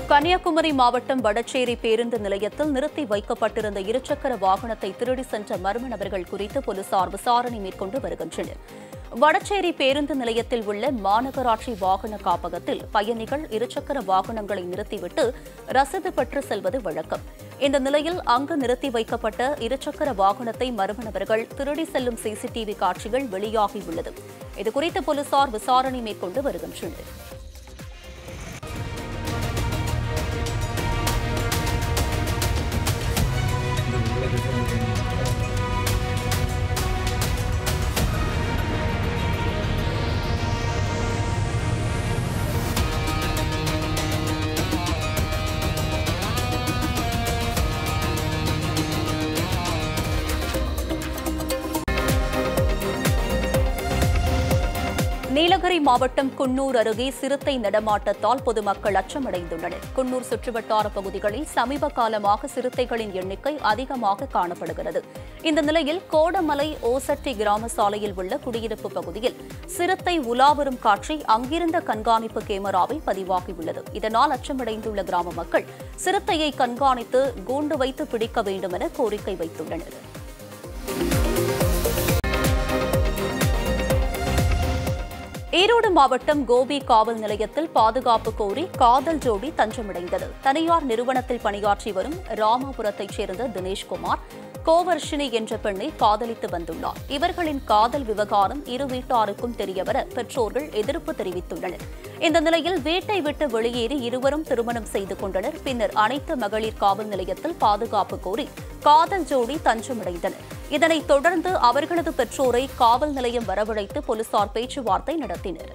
கன்னியாகுமரி மாவட்டம் வடச்சேரி பேருந்து நிலையத்தில் நிறுத்தி வைக்கப்பட்டிருந்த இருசக்கர வாகனத்தை திருடி சென்ற மர்ம நபர்கள் குறித்து போலீசார் விசாரணை மேற்கொண்டு வருகின்றனர் வடச்சேரி பேருந்து நிலையத்தில் உள்ள மாநகராட்சி வாகன காப்பகத்தில் பயணிகள் இருசக்கர வாகனங்களை நிறுத்திவிட்டு ரசீது பெற்று செல்வது வழக்கம் இந்த நிலையில் அங்கு நிறுத்தி வைக்கப்பட்ட இருசக்கர வாகனத்தை மர்ம நபர்கள் திருடி செல்லும் சிசிடிவி காட்சிகள் வெளியாகியுள்ளது இதுகுறித்து போலீசார் விசாரணை மேற்கொண்டு வருகின்றனர் நீலகிரி மாவட்டம் குன்னூர் அருகே சிறுத்தை நடமாட்டத்தால் பொதுமக்கள் அச்சமடைந்துள்ளனர் குன்னூர் சுற்றுவட்டார பகுதிகளில் சமீப காலமாக சிறுத்தைகளின் எண்ணிக்கை அதிகமாக காணப்படுகிறது இந்த நிலையில் கோடமலை ஓசட்டி கிராம சாலையில் உள்ள குடியிருப்பு பகுதியில் சிறுத்தை உலாவரும் காட்சி அங்கிருந்த கண்காணிப்பு கேமராவில் பதிவாகியுள்ளது இதனால் அச்சமடைந்துள்ள கிராம மக்கள் சிறுத்தையை கண்காணித்து கூண்டு வைத்து பிடிக்க வேண்டும் என கோரிக்கை வைத்துள்ளனர் ஈரோடு மாவட்டம் கோபி காவல் நிலையத்தில் பாதுகாப்பு கோரி காதல் ஜோடி தஞ்சமடைந்தது தனியார் நிறுவனத்தில் பணியாற்றி வரும் ராமாபுரத்தைச் சேர்ந்த தினேஷ்குமார் கோவர்ஷினி என்ற பெண்ணை காதலித்து வந்துள்ளார் இவர்களின் காதல் விவகாரம் இரு வீட்டாருக்கும் தெரியவர பெற்றோர்கள் எதிர்ப்பு தெரிவித்துள்ளனர் இந்த நிலையில் வீட்டை விட்டு வெளியேறி இருவரும் திருமணம் செய்து கொண்டனர் பின்னர் அனைத்து மகளிர் காவல் நிலையத்தில் பாதுகாப்பு கோரி காதல் ஜோடி தஞ்சமடைந்தனர் இதனைத் தொடர்ந்து அவர்களது பெற்றோரை காவல் நிலையம் வரவழைத்து போலீசார் பேச்சுவார்த்தை நடத்தினர்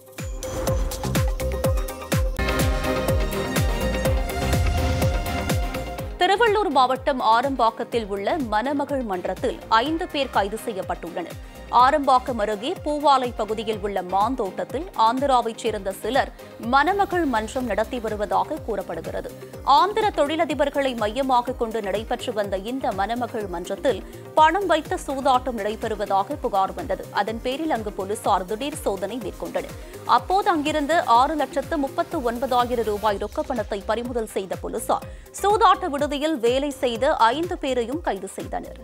திருவள்ளூர் மாவட்டம் ஆரம்பாக்கத்தில் உள்ள மணமகள் மன்றத்தில் ஐந்து பேர் கைது செய்யப்பட்டுள்ளனர் ஆரம்பாக்கம் அருகே பூவாலை பகுதியில் உள்ள மாந்தோட்டத்தில் ஆந்திராவைச் சேர்ந்த சிலர் மணமகள் மன்றம் நடத்தி வருவதாக கூறப்படுகிறது ஆந்திர தொழிலதிபர்களை மையமாக கொண்டு நடைபெற்று வந்த இந்த மணமகள் மன்றத்தில் பணம் வைத்த சூதாட்டம் நடைபெறுவதாக புகார் வந்தது அதன் பேரில் அங்கு போலீசார் திடீர் சோதனை மேற்கொண்டனர் அப்போது அங்கிருந்து ஆறு லட்சத்து முப்பத்து ஒன்பதாயிரம் ரூபாய் ரொக்கப் பணத்தை பறிமுதல் செய்த போலீசார் சூதாட்ட விடுதியில் வேலை செய்த ஐந்து பேரையும் கைது செய்தனர்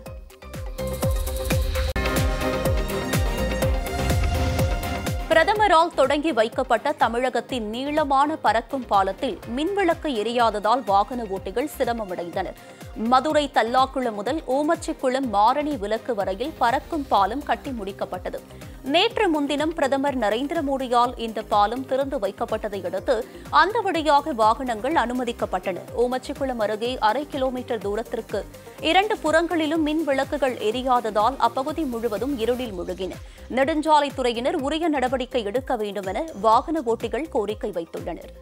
பிரதமரால் தொடங்கி வைக்கப்பட்ட தமிழகத்தின் நீளமான பறக்கும் பாலத்தில் மின்விளக்கு எரியாததால் வாகன ஓட்டிகள் சிரமமடைந்தனர் மதுரை தல்லாக்குளம் முதல் ஊமச்சிக்குளம் மாரணி விலக்கு வரையில் பறக்கும் பாலம் கட்டி முடிக்கப்பட்டது நேற்று முன்தினம் பிரதமர் நரேந்திர மோடியால் இந்த பாலம் திறந்து வைக்கப்பட்டதை அடுத்து அந்த வழியாக வாகனங்கள் அனுமதிக்கப்பட்டன ஊமச்சிக்குளம் அருகே அரை கிலோமீட்டர் தூரத்திற்கு இரண்டு புறங்களிலும் மின் விளக்குகள் எரியாததால் அப்பகுதி முழுவதும் இருளில் முழுகின நெடுஞ்சாலைத்துறையினர் உரிய நடவடிக்கை எடுக்க வேண்டும் என வாகன ஓட்டிகள் கோரிக்கை வைத்துள்ளனர்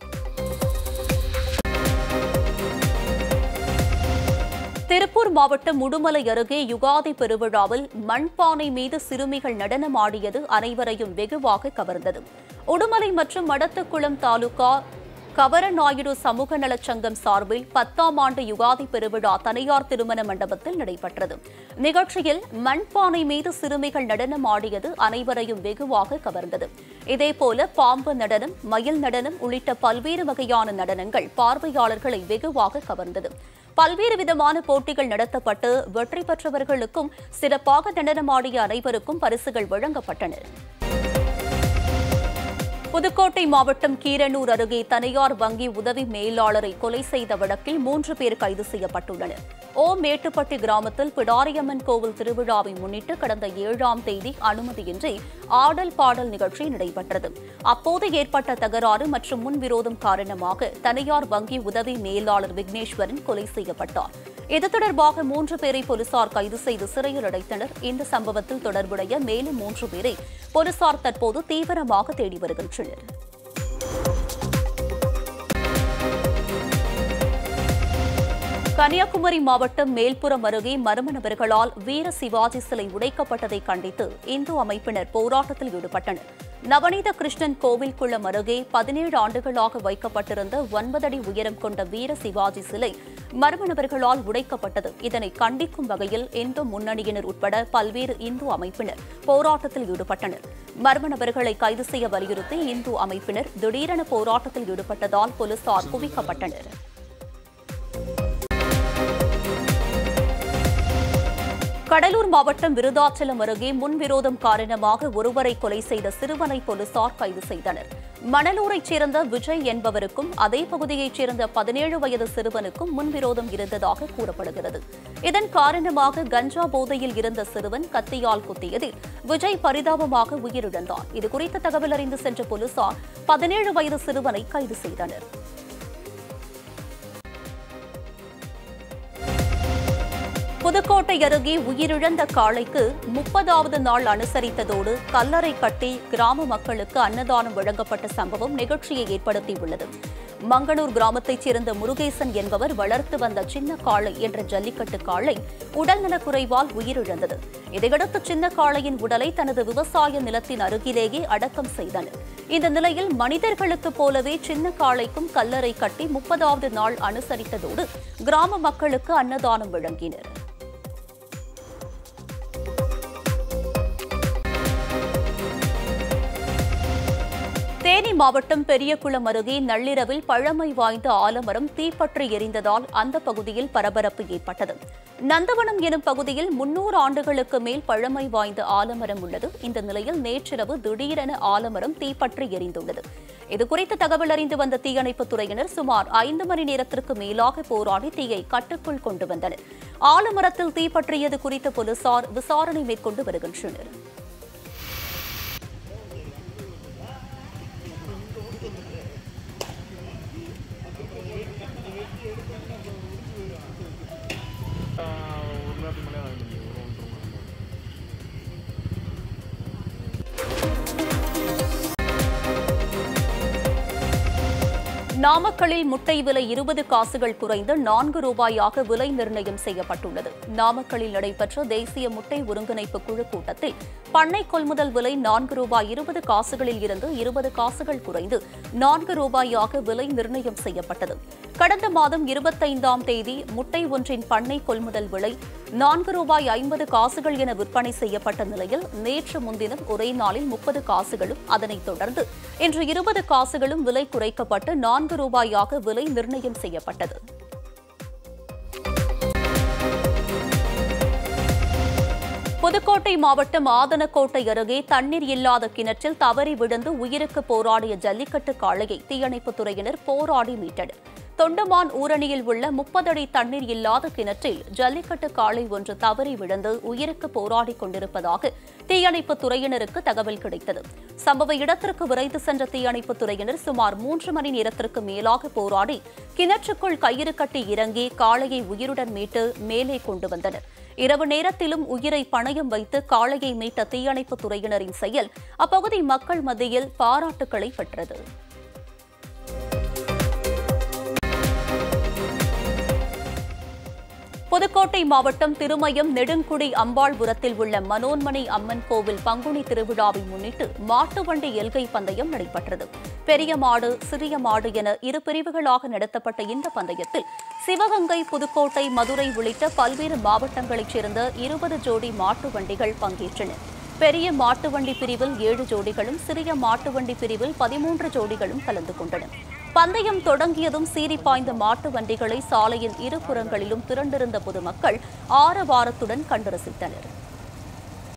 திருப்பூர் மாவட்டம் உடுமலை அருகே யுகாதி பெருவிழாவில் மண்பானை மீது சிறுமிகள் நடனமாடியது அனைவரையும் வெகுவாக கவர்ந்தது உடுமலை மற்றும் மடத்துக்குளம் தாலுகா கவரநாயுடு சமூக நலச் சங்கம் சார்பில் பத்தாம் ஆண்டு யுகாதி பெருவிழா தனியார் திருமண மண்டபத்தில் நடைபெற்றது நிகழ்ச்சியில் மண்பானை மீது சிறுமிகள் நடனம் ஆடியது அனைவரையும் வெகுவாக கவர்ந்தது இதேபோல பாம்பு நடனம் மயில் நடனம் உள்ளிட்ட பல்வேறு வகையான நடனங்கள் பார்வையாளர்களை வெகுவாக கவர்ந்தது பல்வேறு விதமான போட்டிகள் நடத்தப்பட்டு வெற்றி பெற்றவர்களுக்கும் சிறப்பாக நடனமாடிய அனைவருக்கும் பரிசுகள் வழங்கப்பட்டன புதுக்கோட்டை மாவட்டம் கீரனூர் அருகே தனியார் வங்கி உதவி மேலாளரை கொலை செய்த வழக்கில் மூன்று பேர் கைது செய்யப்பட்டுள்ளனர் ஓ மேட்டுப்பட்டி கிராமத்தில் பிடாரியம்மன் கோவில் திருவிழாவை முன்னிட்டு கடந்த ஏழாம் தேதி அனுமதியின்றி ஆடல் பாடல் நிகழ்ச்சி நடைபெற்றது அப்போது ஏற்பட்ட தகராறு மற்றும் முன்விரோதம் காரணமாக தனியார் வங்கி உதவி மேலாளர் விக்னேஸ்வரன் கொலை செய்யப்பட்டார் இது தொடர்பாக மூன்று பேரை போலீசார் கைது செய்து சிறையில் அடைத்தனர் இந்த சம்பவத்தில் தொடர்புடைய மேலும் மூன்று பேரை போலீசார் தற்போது தீவிரமாக தேடி வருகின்றனர் கன்னியாகுமரி மாவட்டம் மேல்புறம் அருகே மர்ம நபர்களால் வீர சிவாஜி சிலை உடைக்கப்பட்டதை கண்டித்து இந்து அமைப்பினர் போராட்டத்தில் ஈடுபட்டனர் நவநீத கிருஷ்ணன் கோவில் குளம் அருகே பதினேழு ஆண்டுகளாக வைக்கப்பட்டிருந்த ஒன்பது அடி உயரம் கொண்ட வீர சிவாஜி சிலை மர்ம நபர்களால் உடைக்கப்பட்டது இதனை கண்டிக்கும் வகையில் இந்து முன்னணியினர் உட்பட பல்வேறு இந்து அமைப்பினர் போராட்டத்தில் ஈடுபட்டனர் மர்ம நபர்களை கைது செய்ய வலியுறுத்தி இந்து அமைப்பினர் திடீரென போராட்டத்தில் ஈடுபட்டதால் போலீசார் குவிக்கப்பட்டனர் கடலூர் மாவட்டம் விருதாச்சலம் அருகே முன்விரோதம் காரணமாக ஒருவரை கொலை செய்த சிறுவனை போலீசார் கைது செய்தனர் மணலூரைச் சேர்ந்த விஜய் என்பவருக்கும் அதே பகுதியைச் சேர்ந்த பதினேழு வயது சிறுவனுக்கும் முன்விரோதம் இருந்ததாக கூறப்படுகிறது இதன் காரணமாக கஞ்சா போதையில் இருந்த சிறுவன் கத்தியால் குத்தியதில் விஜய் பரிதாபமாக உயிரிழந்தார் இதுகுறித்த தகவல் அறிந்து சென்ற போலீசார் பதினேழு வயது சிறுவனை கைது செய்தனர் புதுக்கோட்டை அருகே உயிரிழந்த காளைக்கு முப்பதாவது நாள் அனுசரித்ததோடு கல்லறை கட்டி கிராம மக்களுக்கு அன்னதானம் வழங்கப்பட்ட சம்பவம் நிகழ்ச்சியை ஏற்படுத்தியுள்ளது மங்கனூர் கிராமத்தைச் சேர்ந்த முருகேசன் என்பவர் வளர்த்து வந்த சின்ன காளை என்ற ஜல்லிக்கட்டு காளை உடல்நலக்குறைவால் உயிரிழந்தது இதையடுத்து சின்ன காளையின் உடலை தனது விவசாய நிலத்தின் அருகிலேயே அடக்கம் செய்தனர் இந்த நிலையில் மனிதர்களுக்கு போலவே சின்ன காளைக்கும் கல்லறை கட்டி முப்பதாவது நாள் அனுசரித்ததோடு கிராம மக்களுக்கு அன்னதானம் வழங்கினர் தேனி மாவட்டம் பெரியகுளம் அருகே நள்ளிரவில் பழமை வாய்ந்த ஆலமரம் தீப்பற்றி எரிந்ததால் அந்த பகுதியில் பரபரப்பு ஏற்பட்டது நந்தவனம் எனும் பகுதியில் முன்னூறு ஆண்டுகளுக்கு மேல் பழமை வாய்ந்த ஆலமரம் உள்ளது இந்த நிலையில் நேற்றிரவு திடீரென ஆலமரம் தீப்பற்றி எரிந்துள்ளது இதுகுறித்து தகவல் அறிந்து வந்த தீயணைப்புத் துறையினர் சுமார் ஐந்து மணி நேரத்திற்கு மேலாக போராடி தீயை கட்டுக்குள் கொண்டு வந்தனர் ஆலமரத்தில் தீப்பற்றியது குறித்து போலீசார் விசாரணை மேற்கொண்டு வருகின்றனர் ஒரு நேரத்துக்கு மேலே ஆகுது ஒரு ஒன்றரை மணி நேரம் நாமக்கல்லில் முட்டை விலை இருபது காசுகள் குறைந்து நான்கு ரூபாயாக விலை நிர்ணயம் செய்யப்பட்டுள்ளது நாமக்கல்லில் நடைபெற்ற தேசிய முட்டை ஒருங்கிணைப்பு குழு கூட்டத்தில் பண்ணை கொள்முதல் விலை நான்கு ரூபாய் இருபது காசுகளில் இருந்து இருபது காசுகள் குறைந்து நான்கு ரூபாயாக விலை நிர்ணயம் செய்யப்பட்டது கடந்த மாதம் இருபத்தைந்தாம் தேதி முட்டை ஒன்றின் பண்ணை கொள்முதல் விலை நான்கு ரூபாய் ஐம்பது காசுகள் என விற்பனை செய்யப்பட்ட நிலையில் நேற்று முன்தினம் ஒரே நாளில் முப்பது காசுகளும் அதனைத் தொடர்ந்து இன்று இருபது காசுகளும் விலை குறைக்கப்பட்டு நான்கு ரூபாயாக விலை நிர்ணயம் செய்யப்பட்டது புதுக்கோட்டை மாவட்டம் ஆதனக்கோட்டை அருகே தண்ணீர் இல்லாத கிணற்றில் தவறி விழுந்து உயிருக்கு போராடிய ஜல்லிக்கட்டு காளையை தீயணைப்புத் துறையினர் போராடி மீட்டனர் தொண்டமான் ஊரணியில் உள்ள முப்பது அடி தண்ணீர் இல்லாத கிணற்றில் ஜல்லிக்கட்டு காளை ஒன்று தவறி விழுந்து உயிருக்கு போராடிக் கொண்டிருப்பதாக தீயணைப்புத் துறையினருக்கு தகவல் கிடைத்தது சம்பவ இடத்திற்கு விரைந்து சென்ற தீயணைப்புத் துறையினர் சுமார் மூன்று மணி நேரத்திற்கு மேலாக போராடி கிணற்றுக்குள் கயிறு கட்டி இறங்கி காளையை உயிருடன் மீட்டு மேலே கொண்டு வந்தனர் இரவு நேரத்திலும் உயிரை பணயம் வைத்து காளையை மீட்ட தீயணைப்புத் துறையினரின் செயல் அப்பகுதி மக்கள் மத்தியில் பாராட்டுக்களை பெற்றது புதுக்கோட்டை மாவட்டம் திருமயம் நெடுங்குடி அம்பாள்புரத்தில் உள்ள மனோன்மணி அம்மன் கோவில் பங்குனி திருவிழாவை முன்னிட்டு மாட்டு வண்டி எல்கை பந்தயம் நடைபெற்றது பெரிய மாடு சிறிய மாடு என இரு பிரிவுகளாக நடத்தப்பட்ட இந்த பந்தயத்தில் சிவகங்கை புதுக்கோட்டை மதுரை உள்ளிட்ட பல்வேறு மாவட்டங்களைச் சேர்ந்த இருபது ஜோடி மாட்டு வண்டிகள் பங்கேற்றன பெரிய மாட்டு வண்டி பிரிவில் ஏழு ஜோடிகளும் சிறிய மாட்டு வண்டி பிரிவில் பதிமூன்று ஜோடிகளும் கலந்து கொண்டன பந்தயம் தொடங்கியதும் சீறி பாய்ந்த மாட்டு வண்டிகளை சாலையின் இருபுறங்களிலும் திரண்டிருந்த பொதுமக்கள் ஆரவாரத்துடன் கண்டு ரசித்தனர்